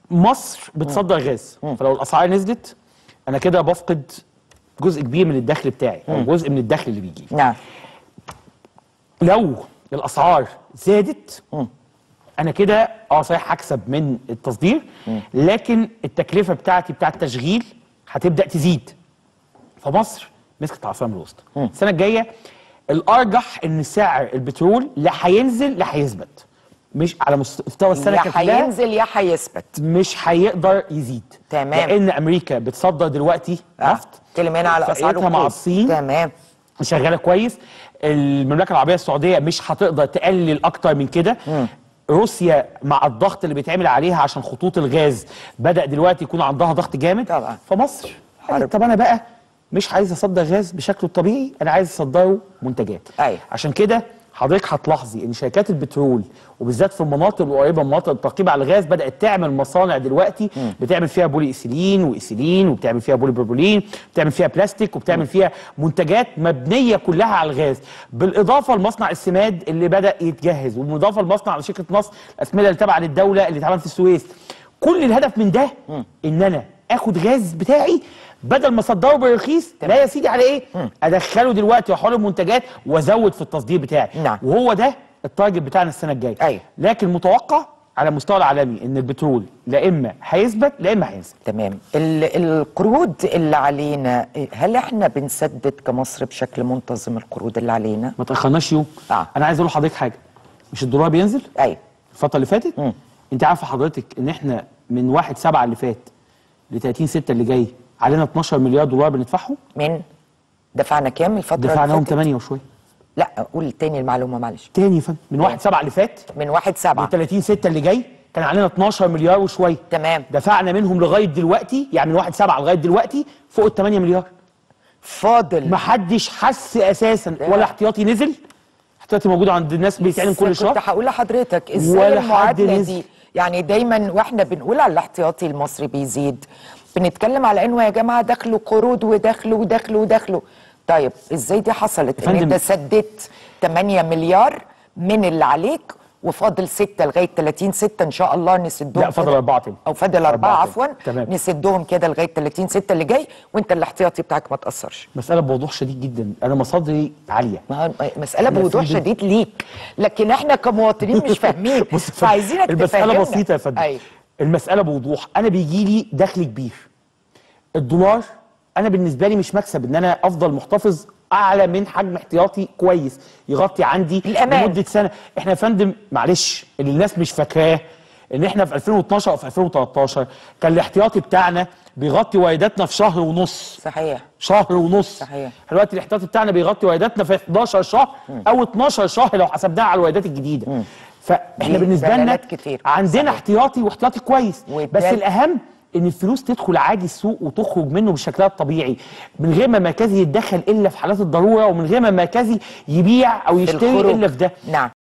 مصر بتصدر غاز فلو الاسعار نزلت انا كده بفقد جزء كبير من الدخل بتاعي او جزء من الدخل اللي بيجي نعم لو الاسعار زادت انا كده اه صحيح هكسب من التصدير لكن التكلفه بتاعتي بتاعت التشغيل هتبدا تزيد فمصر مسكت العصا من الوسط السنه الجايه الارجح ان سعر البترول لا هينزل لا هيثبت مش على مستوى السنه يا ككلها هينزل يا هيثبت مش هيقدر يزيد تمام. لان امريكا بتصدر دلوقتي آه. نفط اتكلم هنا على اسعار فئتها مع الوقود. الصين تمام شغاله كويس المملكه العربيه السعوديه مش هتقدر تقلل اكتر من كده روسيا مع الضغط اللي بيتعمل عليها عشان خطوط الغاز بدا دلوقتي يكون عندها ضغط جامد طبعا. فمصر حرب. قالت طب انا بقى مش عايز اصدر غاز بشكله الطبيعي انا عايز اصدره منتجات أيوة. عشان كده حضرتك هتلاحظي ان شركات البترول وبالذات في المناطق القريبه من مناطق الترقيب على الغاز بدات تعمل مصانع دلوقتي بتعمل فيها بولي ايثيلين وايثيلين وبتعمل فيها بولي بروبولين بتعمل فيها بلاستيك وبتعمل فيها منتجات مبنيه كلها على الغاز بالاضافه لمصنع السماد اللي بدا يتجهز وبالاضافه لمصنع شركه مصر الاسمده اللي تابعه للدوله اللي اتعمل في السويس كل الهدف من ده ان انا اخد غاز بتاعي بدل ما اصدره بالرخيص لا يا سيدي على ايه ادخله دلوقتي واحول المنتجات وازود في التصدير بتاعي نعم. وهو ده التارجت بتاعنا السنه الجايه أيوة. لكن متوقع على المستوى العالمي ان البترول لا اما هيثبت لا اما هينزل تمام ال- القروض اللي علينا هل احنا بنسدد كمصر بشكل منتظم القروض اللي علينا ما تاخرناش يوم آه. انا عايز اقول لحضرتك حاجه مش الدولار بينزل ايوه الفتره اللي فاتت انت عارفه حضرتك ان احنا من 1 7 اللي فات ل 30 6 اللي جاي علينا 12 مليار دولار بندفعهم من دفعنا كام الفتره اللي دفعناهم فاتت؟ 8 وشويه لا قول تاني المعلومه معلش تاني يا فندم من 1 7 اللي فات من واحد سبعة ل 30 6 اللي جاي كان علينا 12 مليار وشويه تمام. دفعنا منهم لغايه دلوقتي يعني من 1 7 لغايه دلوقتي فوق ال 8 مليار فاضل ما حدش حس اساسا ولا احتياطي نزل احتياطي موجود عند الناس بيتعلن كل بس شهر كنت هقول لحضرتك ازاي ولا حد المعادله نزل. دي يعني دايما واحنا بنقول على الاحتياطي المصري بيزيد بنتكلم على انه يا جماعه دخلوا قروض ودخلوا ودخلوا ودخلوا طيب ازاي دي حصلت يا ان فندم- انت سددت 8 مليار من اللي عليك وفاضل 6 لغايه 30 6 ان شاء الله نسدهم لا، فاضل كده. أربعة تاني. او فاضل اربعه أربعة تاني. عفوا تمام. نسدهم كده لغايه 30 6 اللي جاي وانت الاحتياطي بتاعك ما تاثرش مساله بوضوح شديد جدا انا مصادري عاليه ما هو مسألة أنا بوضوح في- شديد ليك لكن احنا كمواطنين مش فاهمين بص يا فندم، فعايزينك المساله تفهمنا. بسيطه يا فندم أيوة. المساله بوضوح انا بيجي لي دخل كبير الدولار انا بالنسبه لي مش مكسب ان انا افضل محتفظ اعلى من حجم احتياطي كويس يغطي عندي الأمان. لمده سنه احنا يا فندم معلش اللي الناس مش فاكراه ان احنا في 2012 او في 2013 كان الاحتياطي بتاعنا بيغطي وارداتنا في شهر ونص صحيح شهر ونص صحيح. دلوقتي الاحتياطي بتاعنا بيغطي وارداتنا في 11 شهر او 12 شهر لو حسبناها على الواردات الجديده فاحنا دي بالنسبه لنا دلالات كتير. عندنا صحيح. احتياطي واحتياطي كويس ودال- بس الاهم ان الفلوس تدخل عادي السوق وتخرج منه بشكلها الطبيعي من غير ما مركزي يتدخل الا في حالات الضروره ومن غير ما مركزي يبيع او يشتري الخروج. الا في ده نعم